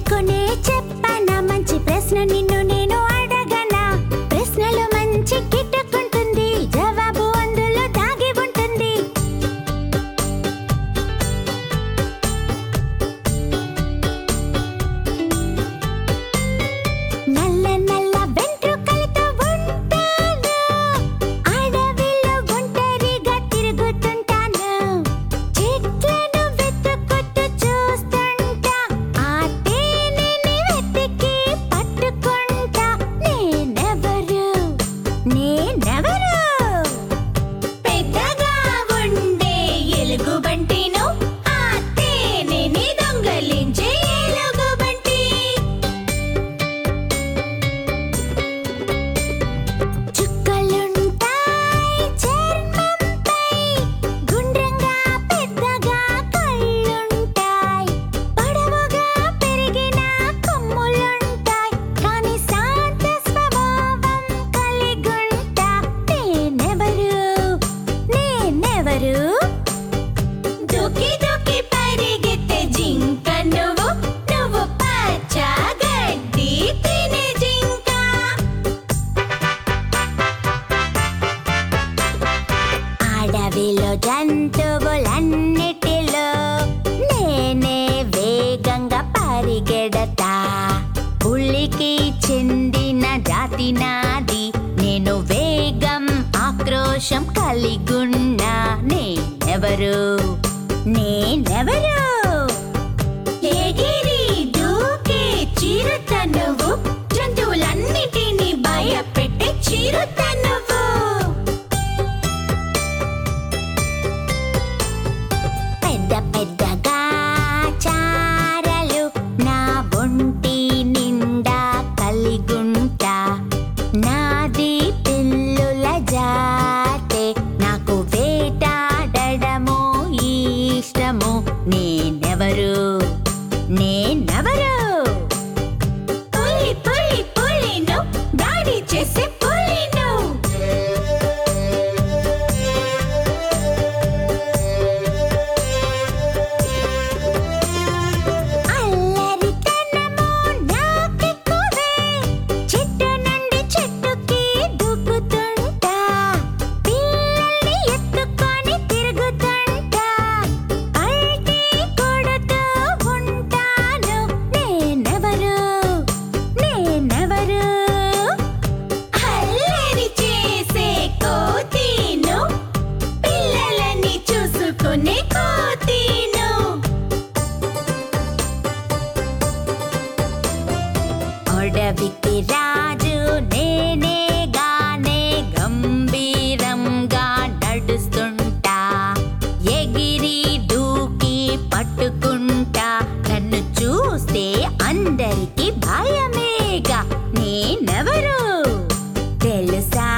ఊరుకునే చెప్పనా మంచి ప్రశ్న నిన్ను నేను అడగనా ప్రశ్నలో మంచి కిట్టుకుంటుంది జవాబు అందులో దాగి ఉంటుంది నల్ల నల్ల వెంట్రుకలతో ఉంటాను అడవిలో ఒంటరిగా తిరుగుతుంటాను చెట్లను వెతుకుతూ చూస్తుంటా ఆ తేనెని వెతికి పట్టుకుంటా నేనెవరు నేనెవరు పెద్దగా ఉండే ఎలుగుబంటిను ఆ తేనెని దొంగలించే ఎలుగుబంటి చుక్కలుంటాయి చర్మంపై గుండ్రంగా పెద్దగా కళ్ళుంటాయి పొడవుగా పెరిగిన కొమ్ములుంటాయి కానీ శాంత స్వభావం కలిగుంటా నేనెవరు నేనెవరు దూకి దూకి పరిగెత్తే జింక నువ్వు నువ్వు పచ్చ గడ్డి తినే జింక అడవిలో జంతువులన్నిటిలో నేనే వేగంగా పరిగెడతా పులికి చెందిన జాతి నాది నేను వేగం ఆక్రోశం కలిగున్నా నేనెవరు నేనెవరు ఎగిరి దూకే చిరుత నువ్వు జంతువులన్నిటినీ భయపెట్టే చిరుత నువ్వు పెద్ద పెద్దగా చారలు నా ఒంటి నిండా కలిగుంటా నాది పిల్లుల జాతే నాకు వేటాడడము ఇష్టము నేనెవరు నేనెవరు పులి పులి పులిను దాడి చేసే పులిను అల్లరితనము నాకెక్కువే చెట్టు నుండి చెట్టుకి దూకుతుంటా పిల్లల్ని ఎత్తుకొని తిరుగుతుంటా పల్టీ కొడుతూ ఉంటాను నేనెవరు నేనెవరు అల్లరి చేసే కోతీను పిల్లలని చూసుకునే కోతీను అడవికి రాజు నేనే గానే గంభీరంగా నడుస్తుంటా ఎగిరి దూకి పట్టుకుంటా నన్ను చూస్తే అందరికి భయమేగా నేనెవరు తెలుసా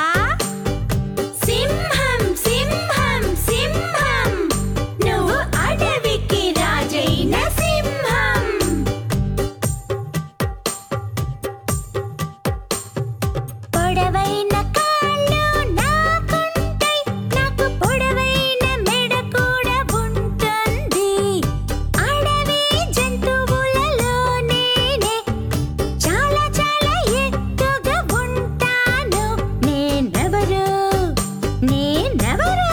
సింహం సింహం సింహం నువ్వు అడవికి రాజైన సింహం పొడవైన కాళ్ళు నాకుంటాయి నాకు పొడవైన మెడ కూడా ఉంటుంది అడవి జంతువులలో నేనే చాలా చాలా ఎత్తుగా ఉంటాను నేనెవరు నేనెవరు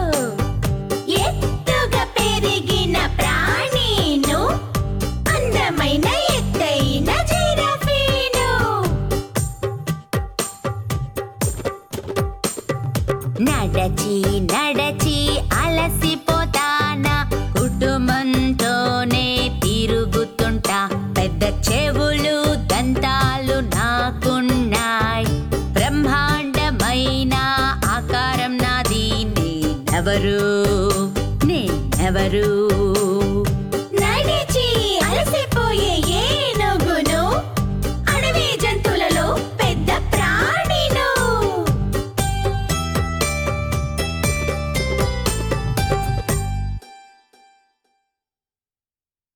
ఎత్తుగా పెరిగిన ప్రాణిను అందమైన ఎత్తైన జిరాఫీను నడచి నడచి అలసిపోతానా కుటుంబంతోనే తిరుగుతుంటా పెద్ద చెవులు దంతా